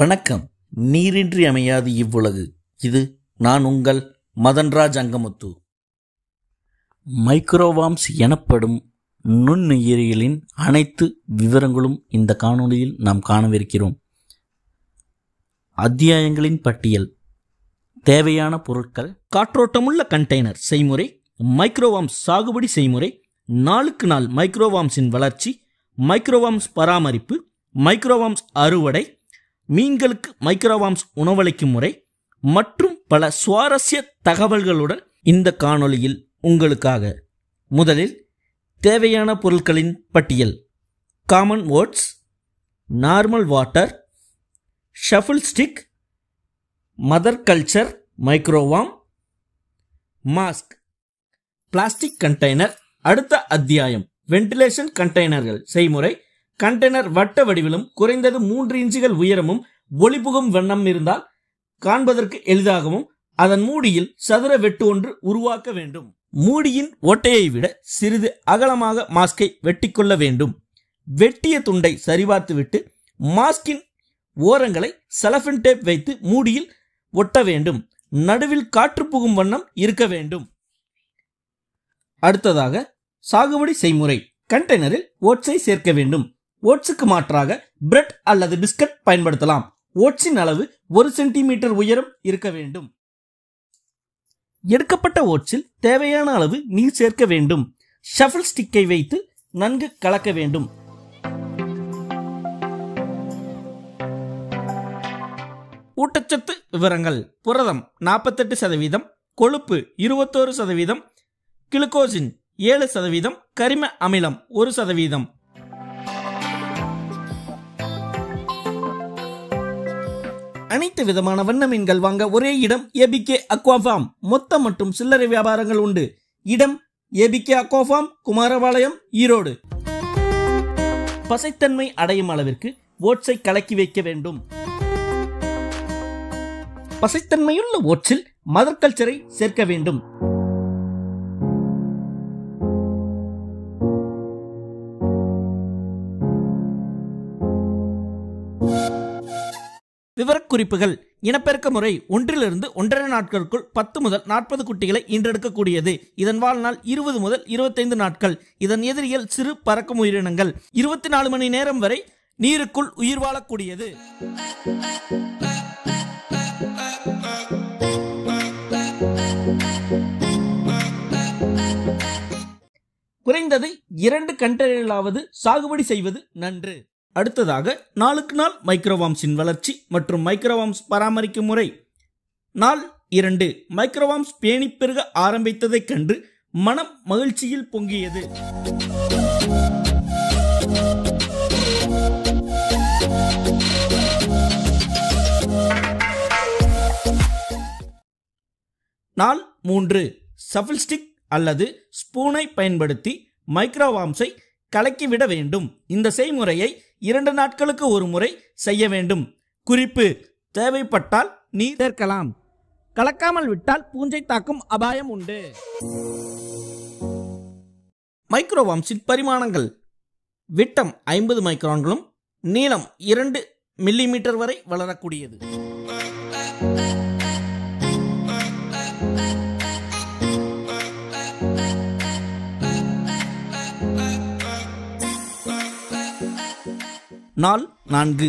வணக்கம் நீரின்றி அமையாது இவ்வுலகு இது நான் உங்கள் மதன்ராஜ் அங்கமுத்து மைக்ரோவாம்ஸ் எனப்படும் நுண்ணுயிரிகளின் அனைத்து விவரங்களும் இந்த காணொளியில் நாம் காணவிருக்கிறோம் அத்தியாயங்களின் பட்டியல் தேவையான பொருட்கள் காற்றோட்டமுள்ள கண்டெய்னர் செய்முறை மைக்ரோவாம்ஸ் சாகுபடி செய்முறை நாளுக்கு நாள் மைக்ரோவாம்ஸின் வளர்ச்சி மைக்ரோவாம்ஸ் பராமரிப்பு மைக்ரோவாம்ஸ் அறுவடை மீன்களுக்கு மைக்ரோவாம்ஸ் உணவளிக்கும் முறை மற்றும் பல சுவாரஸ்ய தகவல்களுடன் இந்த காணொளியில் உங்களுக்காக முதலில் தேவையான பொருட்களின் பட்டியல் common oats normal water shuffle stick mother culture microwave mask plastic container அடுத்த அத்தியாயம் வென்டிலேஷன் கண்டெய்னர்கள் செய்முறை கண்டெய்னர் வட்ட வடிவிலும் குறைந்தது மூன்று இன்ச்சுகள் உயரமும் ஒளிபுகும் வண்ணம் இருந்தால் காண்பதற்கு எளிதாகவும் அதன் மூடியில் சதுர வெட்டு ஒன்று உருவாக்க வேண்டும் மூடியின் ஓட்டையை விட சிறிது அகலமாக மாஸ்கை வெட்டிக்கொள்ள வேண்டும் வெட்டிய துண்டை சரிபார்த்துவிட்டு மாஸ்கின் ஓரங்களை செலஃபின் டேப் வைத்து மூடியில் ஒட்ட வேண்டும் நடுவில் காற்று புகும் வண்ணம் இருக்க வேண்டும் அடுத்ததாக சாகுபடி செய்முறை கண்டெய்னரில் ஓட்ஸை சேர்க்க வேண்டும் ஓட்ஸுக்கு மாற்றாக பிரெட் அல்லது பிஸ்கட் பயன்படுத்தலாம் ஓட்ஸின் அளவு ஒரு சென்டிமீட்டர் உயரம் இருக்க வேண்டும் எடுக்கப்பட்ட ஓட்ஸில் தேவையான அளவு நீர் சேர்க்க வேண்டும் ஷஃபிள் ஸ்டிக்கை வைத்து நன்கு கலக்க வேண்டும் ஊட்டச்சத்து விவரங்கள் புரதம் நாற்பத்தெட்டு சதவீதம் கொழுப்பு இருபத்தோரு சதவீதம் கிளுக்கோசின் ஏழு சதவீதம் கரிம அமிலம் ஒரு சதவீதம் அனைத்து விதமான வண்ண மீன்கள் வாங்க ஒரே இடம் ஏபிகே அக்வாஃபார்ம் மொத்த மற்றும் சில்லறை வியாபாரங்கள் உண்டு இடம் ஏபிகே அக்வாஃபார்ம் குமாரபாளையம் ஈரோடு பசைத்தன்மை அடையும் அளவிற்கு ஓட்ஸை கலக்கி வைக்க வேண்டும் பசைத்தன்மையுள்ள ஓட்ஸில் மதர் கல்ச்சரை சேர்க்க வேண்டும் விவரக்குறிப்புகள் இனப்பெருக்க முறை ஒன்றிலிருந்து ஒன்றரை நாட்களுக்குள் பத்து முதல் நாற்பது குட்டிகளை ஈன்றெடுக்கக்கூடியது இதன் வாழ்நாள் இருபது முதல் இருபத்தைந்து நாட்கள் இதன் எதிரிகள் சிறு பறக்கும் உயிரினங்கள் இருபத்தி நாலு மணி நேரம் வரை நீருக்குள் உயிர் வாழக்கூடியது குறைந்தது இரண்டு கண்டெய்னர்களாவது சாகுபடி செய்வது நன்று அடுத்ததாக நாளுக்கு நாள் மைக்ரோவாம்ஸின் வளர்ச்சி மற்றும் மைக்ரோவாம்ஸ் பராமரிக்கும் முறை நாள் இரண்டு மைக்ரோவாம்ஸ் பேணி பெருக ஆரம்பித்ததைக் கண்டு மனம் மகிழ்ச்சியில் பொங்கியது நாள் மூன்று சஃபில் ஸ்டிக் அல்லது ஸ்பூனை பயன்படுத்தி மைக்ரோவாம்ஸை கலக்கிவிட வேண்டும் இந்த செய்முறையை இரண்டு நாட்களுக்கு ஒரு முறை செய்ய வேண்டும் குறிப்பு தேவைப்பட்டால் நீர் சேர்க்கலாம் கலக்காமல் விட்டால் பூஞ்சை தாக்கும் அபாயம் உண்டு மைக்ரோவாம்ஸின் பரிமாணங்கள் விட்டம் ஐம்பது மைக்ரான்களும் நீளம் இரண்டு மில்லிமீட்டர் வரை வளரக்கூடியது நாள் நான்கு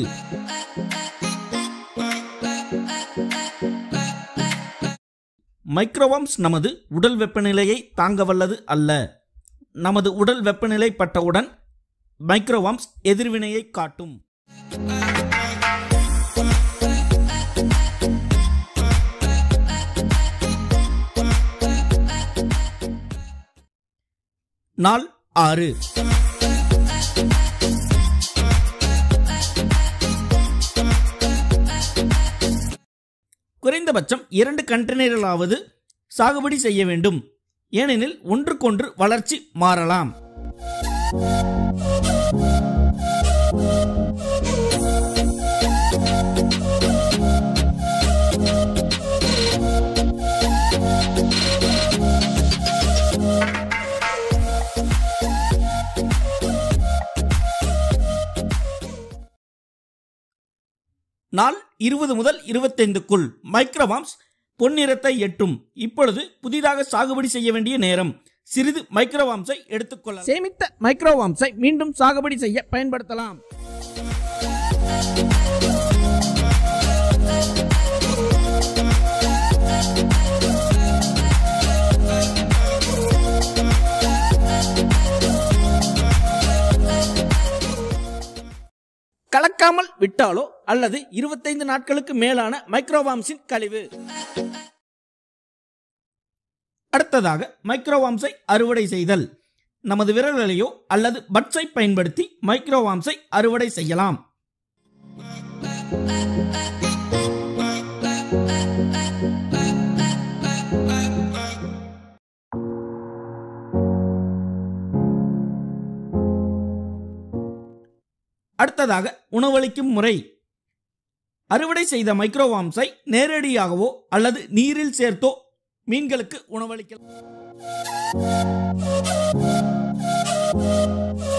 மைக்ரோவாம்ஸ் நமது உடல் வெப்பநிலையை தாங்க வல்லது அல்ல நமது உடல் வெப்பநிலை பட்டவுடன் மைக்ரோவாம்ஸ் எதிர்வினையை காட்டும் நாள் ஆறு குறைந்தபட்சம் இரண்டு கண்டெய்னர்களாவது சாகுபடி செய்ய வேண்டும் ஏனெனில் ஒன்றுக்கொன்று வளர்ச்சி மாறலாம் நாள் இருபது முதல் இருபத்தைந்துக்குள் மைக்ரோவாம்ஸ் பொன்னிறத்தை எட்டும் இப்பொழுது புதிதாக சாகுபடி செய்ய வேண்டிய நேரம் சிறிது மைக்ரோவாம்ஸை எடுத்துக்கொள்ள சேமித்த மைக்ரோவாம்ஸை மீண்டும் சாகுபடி செய்ய பயன்படுத்தலாம் கலக்காமல் விட்டாலோ அல்லது இருபத்தைந்து நாட்களுக்கு மேலான மைக்ரோவாம்ஸின் கழிவு அடுத்ததாக மைக்ரோவாம்ஸை அறுவடை செய்தல் நமது விரல்களையோ அல்லது பட்ஸை பயன்படுத்தி மைக்ரோவாம்ஸை அறுவடை செய்யலாம் அடுத்ததாக உணவளிக்கும் முறை அறுவடை செய்த மைக்ரோவாம்ஸை நேரடியாகவோ அல்லது நீரில் சேர்த்தோ மீன்களுக்கு உணவளிக்கலாம்